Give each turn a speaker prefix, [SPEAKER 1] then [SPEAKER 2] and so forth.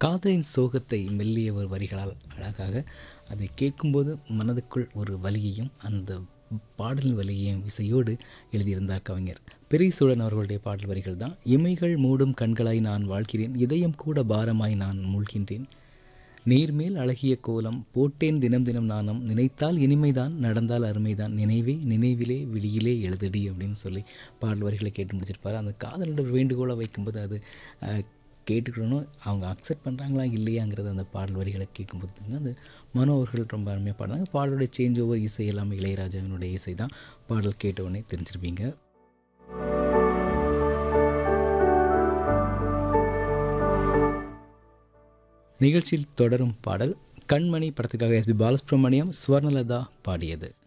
[SPEAKER 1] காதலின் சோகத்தை மெல்லிய ஒரு வரிகளால் அழகாக அதை கேட்கும்போது மனதுக்குள் ஒரு வலியையும் அந்த பாடலின் வலியையும் இசையோடு எழுதியிருந்தார் கவிஞர் பெரியசூழன் அவர்களுடைய பாடல் வரிகள் தான் இமைகள் மூடும் கண்களாய் நான் வாழ்கிறேன் இதயம் கூட பாரமாய் நான் மூழ்கின்றேன் நீர்மேல் அழகிய கோலம் போட்டேன் தினம் தினம் நாணம் நினைத்தால் இனிமைதான் நடந்தால் அருமைதான் நினைவே நினைவிலே விழியிலே எழுதடி அப்படின்னு சொல்லி பாடல் வரிகளை கேட்டு முடிச்சிருப்பாரு அந்த காதலோட வேண்டுகோளை வைக்கும்போது அது அஹ், கேட்டுக்கணும் அவங்க அக்செப்ட் பண்ணுறாங்களா இல்லையாங்கிறது அந்த பாடல் வரிகளை கேட்கும்போது பார்த்தீங்கன்னா அது மனோ அவர்கள் ரொம்ப அருமையாக பாடுறாங்க பாடலுடைய சேஞ்ச் ஓவர் இசை எல்லாமே இளையராஜாவினுடைய இசை தான் பாடல் கேட்ட உடனே தெரிஞ்சிருப்பீங்க நிகழ்ச்சியில் தொடரும் பாடல் கண்மணி படத்துக்காக எஸ்பி பாலசுப்ரமணியம் ஸ்வர்ணலதா பாடியது